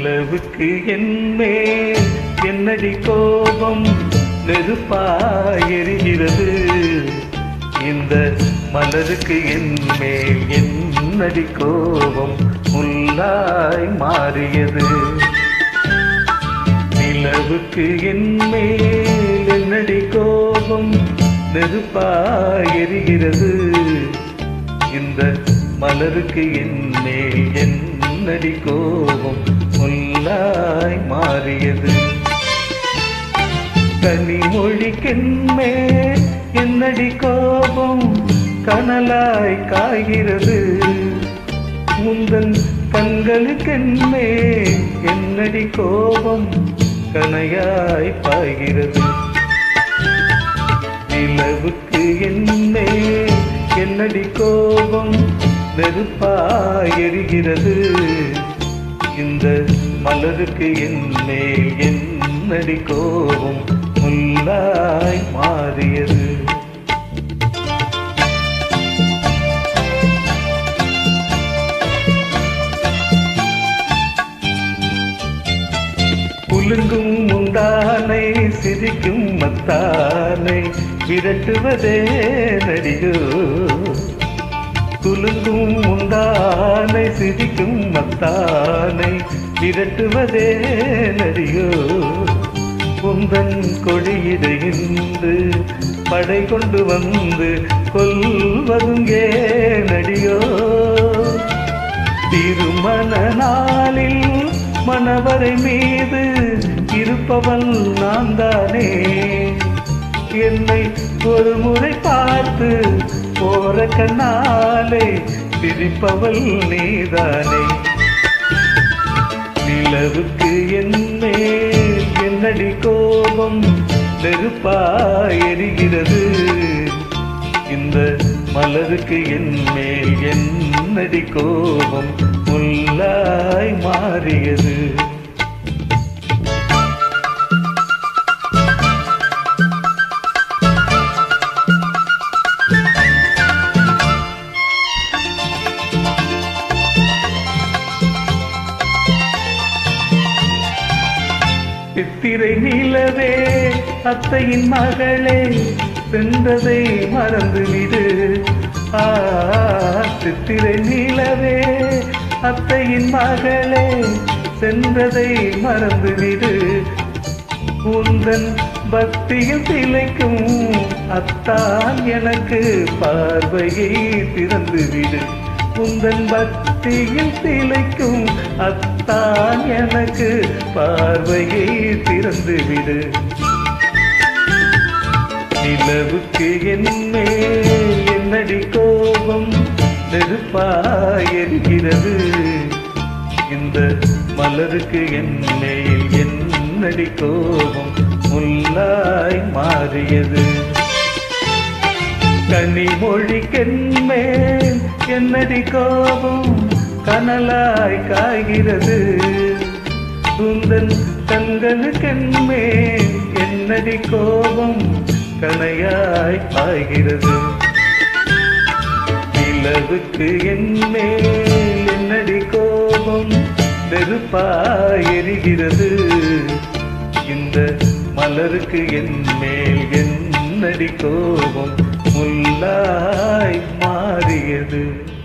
நிலவுக்கு என்னே என்னடி கோபம் நெருப்பாய் எரிகிறது இந்த மலருக்கு என் மேல் என்னடி கோபம் முல்லாய் மாறியது நிலவுக்கு என் மேல் என்னடி கோபம் நெருப்பாய் எரிகிறது இந்த மலருக்கு என் மேல் என்னடி கோபம் முல்லாய் மாறியது கனிமொழிக்கென்மே என்னடி கோபம் கனலாய் காய்கிறது முந்தன் கண்களுக்கென்மே என்னடி கோபம் கனையாய் பாய்கிறது நிலவுக்கு என்னே என்னடி கோபம் நெருப்பாய் எரிகிறது இந்த மலருக்கு என்னே என்னடி கோபம் முல்லாய் மாறியது குலுங்கும் முந்தானை சிரிக்கும் மத்தானை விரட்டுவதே நடிகோ குலுங்கும் முந்தானை சிரிக்கும் மத்தானை விரட்டுவதே நடிகோ உந்தன் கொடியிடையின்று படை கொண்டு வந்து கொல்வதுங்கே நடிகோ திருமண நாளில் மணவரை மீது இருப்பவள் நான் தானே என்னை ஒரு முறை பார்த்து போற கண்ணாலே சிரிப்பவள் நீதானே நிலவுக்கு என்னே என்னடி கோபம் நெருப்பாய் எரிகிறது இந்த மலருக்கு என் மேல் என்னடி கோபம் முல்லாய் மாறியது சித்திரை நிலவே அத்தையின் மகளே சென்றதை மறந்துவிடு ஆ சித்திரை நிலவே அத்தையின் மகளே சென்றதை மறந்துவிடு உந்தன் பக்தியில் திளைக்கும் அத்தான் எனக்கு பார்வையை திறந்துவிடு உந்தன் பக்தியில் திளைக்கும் அத்தான் எனக்கு பார்வையை திறந்துவிடு நிலவுக்கு என்னே என்னடி கோபம் நெருப்பாய் எரிகிறது இந்த மலருக்கு என் மேல் என்னடி கோபம் முல்லாய் மாறியது கனிமொழிக்கென்மேல் என்னடி கோபம் கனலாய் காய்கிறது சுந்தன் கண்களுக்கென்மேல் என்னடி கோபம் கனையாய் பாய்கிறது நிலவுக்கு என்மேல் என்னடி கோபம் நெருப்பாய் எரிகிறது இந்த மலருக்கு என் மேல் என்னடி கோபம் முல்லாய் மாறியது